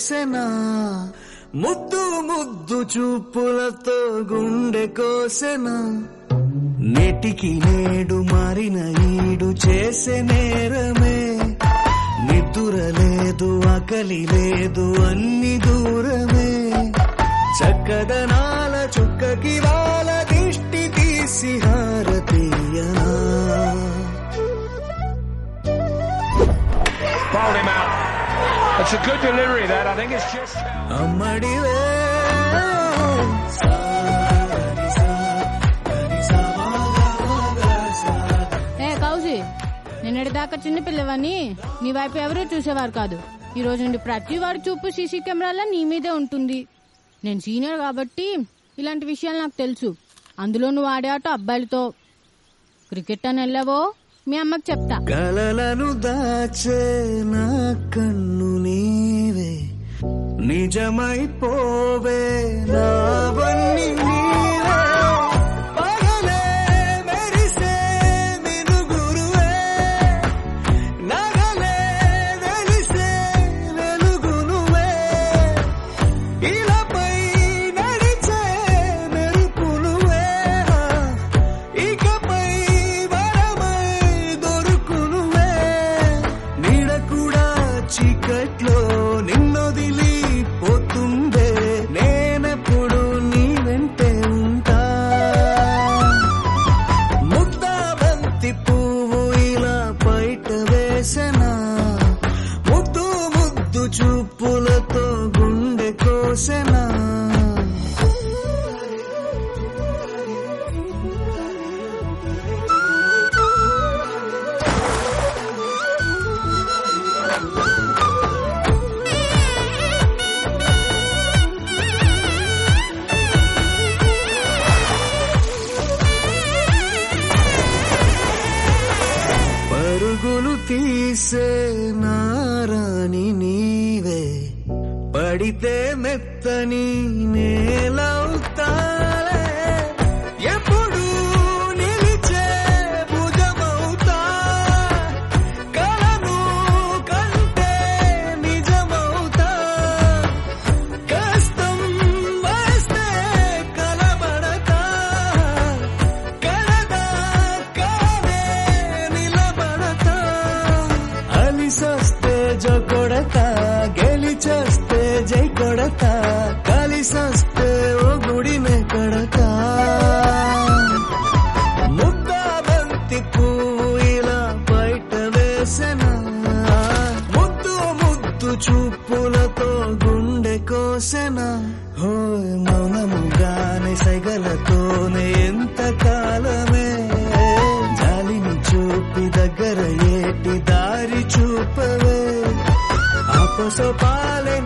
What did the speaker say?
వేసెనా ముద్దు ముద్దు చూపులతో గుండె కోసెనా నేటికి నేడు మారిన ఈడు చేసే నేరమే నిద్దుర లేదు ఆకలి లేదు అన్ని దూరమే చక్కదనాల చుక్కకి వాళ్ళ దిష్టి తీసి హారతీయనా Bowled him out. That's a good delivery, that. I think it's just. అమ్మడివే ఏ కౌసి నిన్నటి దాకా చిన్నపిల్లవని నీ వైపు ఎవరూ చూసేవారు కాదు ఈ రోజు నుండి ప్రతి వాడి చూపు సీసీ కెమెరాలో నీ మీదే ఉంటుంది నేను సీనియర్ కాబట్టి ఇలాంటి విషయాలు నాకు తెలుసు అందులో నువ్వు ఆడే ఆట అబ్బాయిలతో క్రికెట్ అని వెళ్ళావో మీ అమ్మకి చెప్తా కలలను దాచే నా కన్ను నీవే నిజమైపోవే నావన్నీ నీవే పగలే మెరిసే మినుగురువే నగలే వెలిసే వెలుగు నువ్వే ఇలాపై నడిచే మెరుపు నువ్వే ఇకపై వరమై దొరుకునువే నీడ కూడా చీకట్లో నిన్నొదిలి పోతుందే నేనెప్పుడు నీ వెంటే ఉంటా ముద్దా బంతి పువ్వు ఇలా బయట వేసెనా ముద్దు ముద్దు చూపులతో గుండె కోసెనా పరుగులు తీసే నారాణి నీవే పడితే మెత్తని నేలవుతాలే ఎప్పుడు నిలిచే భుజమవుతా కలను కంటే నిజమవుతా కష్టం వస్తే కలబడతా కలదా కానే నిలబడతా అలిసొస్తే జో కొడతా గెలిచొస్తే జై కొడతా కలిసొస్తే ఓ గుడినే కడతా ముద్దా బంతి పువ్వు ఇలా బయట వేసెనా ముద్దు ముద్దు చూపులతో గుండె కోసెనా హోయ్ మౌనముగానే సైగలతోనే ఎంత కాలమే జాలిని చూపి దగ్గర ఏటి దారి చూపవే ఆపసో పాలే